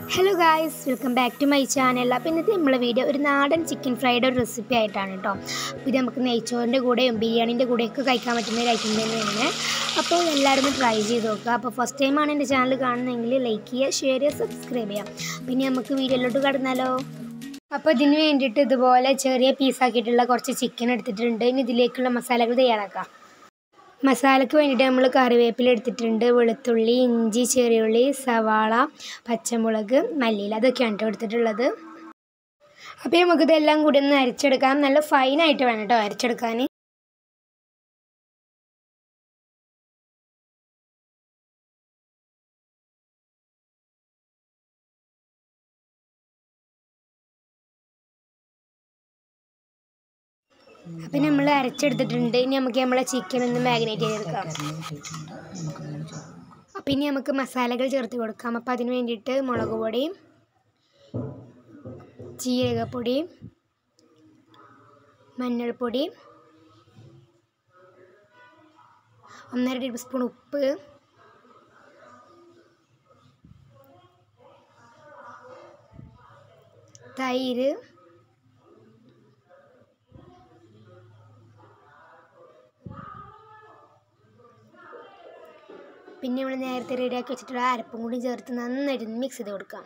hello guys welcome back to my channel അപ്പോൾ ഇന്നത്തെ നമ്മളെ വീഡിയോ ഒരു നാടൻ ചിക്കൻ ഫ്രൈഡ് ഒരു റെസിപ്പി ആയിട്ടാണ് കേട്ടോ അപ്പോൾ ഇത് നമുക്ക് നെയ്ച്ചോറിൻ്റെ കൂടെയും ബിരിയാണീൻ്റെ കൂടെയൊക്കെ കഴിക്കാൻ പറ്റുന്ന ഒരു ഐറ്റം തന്നെയാണ് അപ്പോൾ എല്ലാവരും ഒന്ന് ട്രൈ ചെയ്ത് നോക്കുക അപ്പോൾ ഫസ്റ്റ് ടൈമാണ് എൻ്റെ ചാനൽ കാണുന്നതെങ്കിൽ ലൈക്ക് ചെയ്യുക ഷെയർ ചെയ്യുക സബ്സ്ക്രൈബ് ചെയ്യാം പിന്നെ നമുക്ക് വീഡിയോയിലോട്ട് കടന്നാലോ അപ്പോൾ ഇതിന് വേണ്ടിയിട്ട് ഇതുപോലെ ചെറിയ പീസാക്കിയിട്ടുള്ള കുറച്ച് ചിക്കൻ എടുത്തിട്ടുണ്ട് ഇനി ഇതിലേക്കുള്ള മസാലകൾ തയ്യാറാക്കാം മസാലയ്ക്ക് വേണ്ടിയിട്ട് നമ്മൾ കറിവേപ്പില എടുത്തിട്ടുണ്ട് വെളുത്തുള്ളി ഇഞ്ചി ചെറിയുള്ളി സവാള പച്ചമുളക് മല്ലിയില അതൊക്കെയാണ് കേട്ടോ എടുത്തിട്ടുള്ളത് അപ്പോൾ നമുക്കിതെല്ലാം കൂടി ഒന്ന് അരച്ചെടുക്കാം നല്ല ഫൈനായിട്ട് വേണം കേട്ടോ അരച്ചെടുക്കാൻ അപ്പം നമ്മൾ അരച്ചെടുത്തിട്ടുണ്ട് ഇനി നമുക്ക് നമ്മളെ ചിക്കൻ ഒന്ന് മാഗ്നേറ്റ് ചെയ്തെടുക്കാം അപ്പം ഇനി നമുക്ക് മസാലകൾ ചേർത്ത് കൊടുക്കാം അപ്പം അതിന് വേണ്ടിയിട്ട് മുളക് പൊടി ജീരകപ്പൊടി മഞ്ഞൾപ്പൊടി ഒന്നര ടേബിൾ സ്പൂൺ ഉപ്പ് തൈര് പിന്നെ നമ്മൾ നേരത്തെ റെഡിയാക്കി വെച്ചിട്ടുള്ള അരപ്പും കൂടി ചേർത്ത് നന്നായിട്ട് മിക്സ് ചെയ്ത് കൊടുക്കാം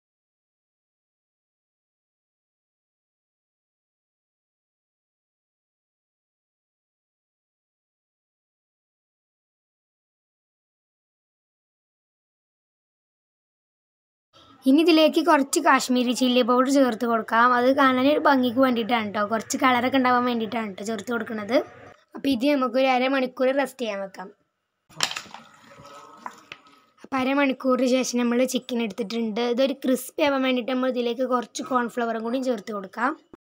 ഇനി ഇതിലേക്ക് കുറച്ച് കാശ്മീരി ചില്ലി പൗഡർ ചേർത്ത് കൊടുക്കാം അത് കാണാൻ ഒരു ഭംഗിക്ക് വേണ്ടിയിട്ടാണ് കേട്ടോ കുറച്ച് കളറൊക്കെ ഉണ്ടാവാൻ വേണ്ടിയിട്ടാണ് കേട്ടോ ചേർത്ത് കൊടുക്കുന്നത് അപ്പോൾ ഇത് നമുക്കൊരു അരമണിക്കൂർ റെസ്റ്റ് ചെയ്യാൻ വെക്കാം അപ്പോൾ അരമണിക്കൂറിന് ശേഷം നമ്മൾ ചിക്കൻ എടുത്തിട്ടുണ്ട് ഇതൊരു ക്രിസ്പി ആവാൻ വേണ്ടിയിട്ട് നമ്മൾ ഇതിലേക്ക് കുറച്ച് കോൺഫ്ലവറും കൂടി ചേർത്ത് കൊടുക്കാം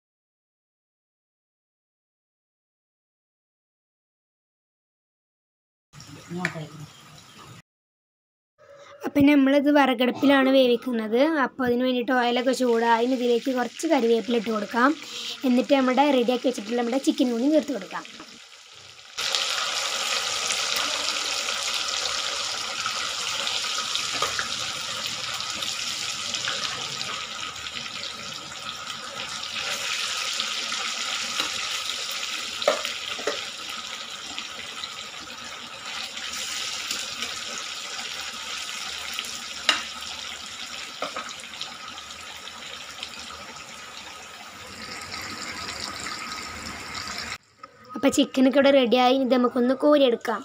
അപ്പം നമ്മളിത് വിറകടുപ്പിലാണ് വേവിക്കുന്നത് അപ്പോൾ അതിന് വേണ്ടിയിട്ട് ഓയിലൊക്കെ ചൂടായി ഇനി ഇതിലേക്ക് കുറച്ച് കറിവേപ്പില ഇട്ട് കൊടുക്കാം എന്നിട്ട് നമ്മുടെ റെഡിയാക്കി വെച്ചിട്ടുള്ള നമ്മുടെ ചിക്കൻ കൂടി ചേർത്ത് കൊടുക്കാം അപ്പോൾ ചിക്കനൊക്കെ ഇവിടെ റെഡിയായി ഇത് നമുക്കൊന്ന് കോരിയെടുക്കാം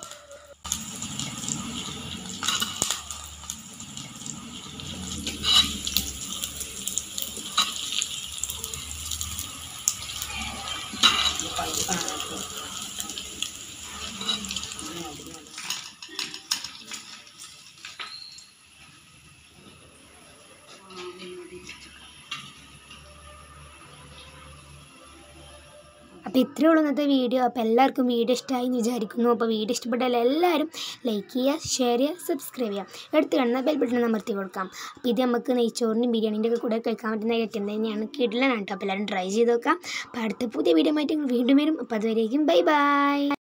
അപ്പോൾ ഇത്രയേ ഉള്ളൂ ഇന്നത്തെ വീഡിയോ അപ്പോൾ എല്ലാവർക്കും വീഡിയോ ഇഷ്ടമായി എന്ന് വിചാരിക്കുന്നു അപ്പോൾ വീഡിയോ ഇഷ്ടപ്പെട്ടാൽ എല്ലാവരും ലൈക്ക് ചെയ്യുക ഷെയർ ചെയ്യുക സബ്സ്ക്രൈബ് ചെയ്യുക എടുത്ത് കാണുന്ന ബെൽ ബട്ടൺ അമർത്തി കൊടുക്കാം അപ്പോൾ ഇത് നമുക്ക് നെയ്ച്ചോറിനും ബിരിയാണീൻ്റെ ഒക്കെ കൂടെ കഴിക്കാൻ പറ്റുന്ന ഐറ്റം തന്നെയാണ് കിടലനാണ് കേട്ടോ അപ്പോൾ എല്ലാവരും ട്രൈ ചെയ്ത് നോക്കാം അപ്പോൾ അടുത്ത പുതിയ വീഡിയോ ആയിട്ട് വീണ്ടും വരും അപ്പോൾ അതുവരേക്കും ബൈ ബൈ